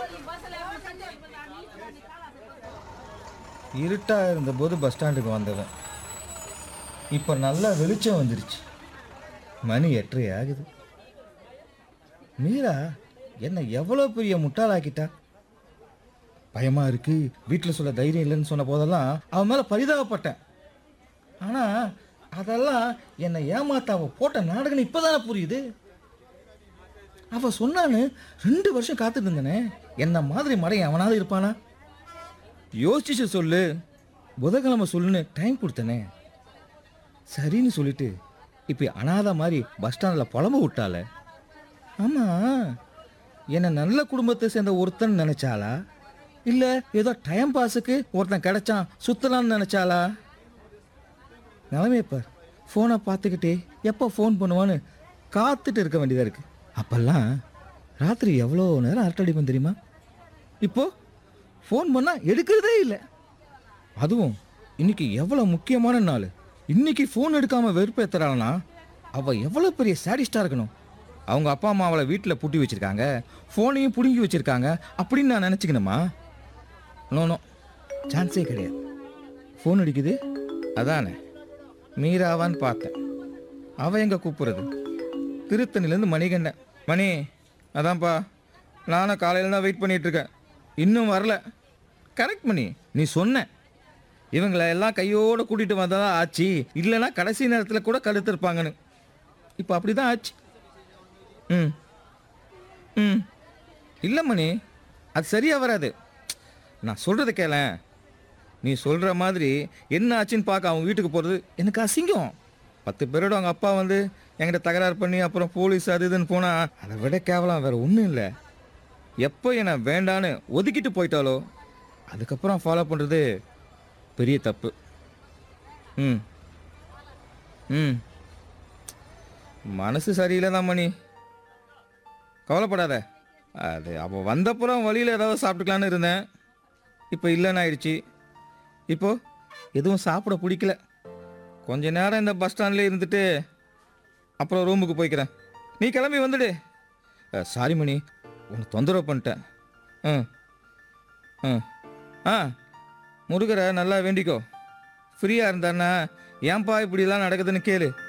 இருட்டா இருந்தபோது பஸ் ஸ்டாண்டுக்கு வந்தவன் இப்போ நல்லா வெளிச்சம் வந்துருச்சு மணி எட்டரை ஆகுது மீரா என்ன எவ்வளோ பெரிய முட்டாளாக்கிட்டா பயமா இருக்கு வீட்டில் சொல்ல தைரியம் இல்லைன்னு சொன்ன போதெல்லாம் அவன் மேலே பரிதாபப்பட்டேன் ஆனால் அதெல்லாம் என்னை ஏமாத்த அவ போட்ட நாடகம் இப்போதானே புரியுது அவ சொன்னான்னு ரெண்டு வருஷம் காத்துட்டு இருந்தனே என்ன மாதிரி மடையன் அவனாவது இருப்பானா யோசிச்சு சொல்லு புதன்கிழமை சொல்லுன்னு டைம் கொடுத்தனே சரின்னு சொல்லிட்டு இப்போ அனாதை மாதிரி பஸ் ஸ்டாண்டில் புலம்பு விட்டால ஆமாம் என்னை நல்ல குடும்பத்தை சேர்ந்த ஒருத்தன் நினைச்சாளா இல்லை ஏதோ டைம் பாஸுக்கு ஒருத்தன் கிடைச்சான் சுத்தலாம்னு நினைச்சாளா நிலைமையை பார் ஃபோனை பார்த்துக்கிட்டே எப்போ ஃபோன் பண்ணுவான்னு காத்துட்டு இருக்க வேண்டியதாக இருக்கு அப்பெல்லாம் ராத்திரி எவ்வளோ நேரம் அரட்டடிப்பேன் தெரியுமா இப்போ ஃபோன் பண்ணால் எடுக்கிறதே இல்லை அதுவும் இன்னைக்கு எவ்வளோ முக்கியமான நாள் இன்னைக்கு ஃபோன் எடுக்காமல் வெறுப்பேற்றுறாள்னா அவள் எவ்வளோ பெரிய சாடிஸ்டாக இருக்கணும் அவங்க அப்பா அம்மா அவளை வீட்டில் பூட்டி வச்சிருக்காங்க ஃபோனையும் பிடுங்கி வச்சிருக்காங்க அப்படின்னு நான் நினச்சிக்கணுமா நோ நோ சான்ஸே கிடையாது ஃபோன் அடிக்குது அதானே மீராவான்னு பார்த்தேன் அவ எங்க கூப்பிடுறது திருத்தணிலேருந்து மணிகண்டன் மணி அதான்ப்பா நானும் காலையில் தான் வெயிட் பண்ணிட்டு இருக்கேன் இன்னும் வரல கரெக்ட் மணி நீ சொன்ன இவங்களை எல்லாம் கையோடு கூட்டிகிட்டு வந்ததா ஆச்சு இல்லைன்னா கடைசி நேரத்தில் கூட கழுத்திருப்பாங்கன்னு இப்போ அப்படி தான் ஆச்சு ம் ம் இல்லை மணி அது சரியாக வராது நான் சொல்கிறத கேளேன் நீ சொல்கிற மாதிரி என்ன ஆச்சுன்னு பார்க்க அவன் வீட்டுக்கு போகிறது எனக்கு அசிங்கம் பத்து பேரோட அவங்க அப்பா வந்து என்கிட்ட தகராறு பண்ணி அப்புறம் போலீஸ் அது இதுன்னு போனால் அதை விட கேவலம் வேறு ஒன்றும் இல்லை எப்போ என்னை வேண்டான்னு ஒதுக்கிட்டு போயிட்டாலோ அதுக்கப்புறம் ஃபாலோ பண்ணுறது பெரிய தப்பு ம் ம் மனசு சரியில்லை தான் மணி கவலைப்படாத அது அப்போ வந்தப்புறம் வழியில் ஏதாவது சாப்பிட்டுக்கலான்னு இருந்தேன் இப்போ இல்லைன்னு ஆயிடுச்சு இப்போ எதுவும் சாப்பிட பிடிக்கல கொஞ்ச நேரம் இந்த பஸ் ஸ்டாண்ட்லேயே இருந்துட்டு அப்புறம் ரூமுக்கு போய்க்கிறேன் நீ கிளம்பி வந்துடு சாரி மணி உனக்கு தொந்தரவு பண்ணிட்டேன் ம் ம் ஆ முருகரை நல்லா வேண்டிக்கோ ஃப்ரீயாக இருந்தான்னா ஏன்பா இப்படிலாம் நடக்குதுன்னு கேளு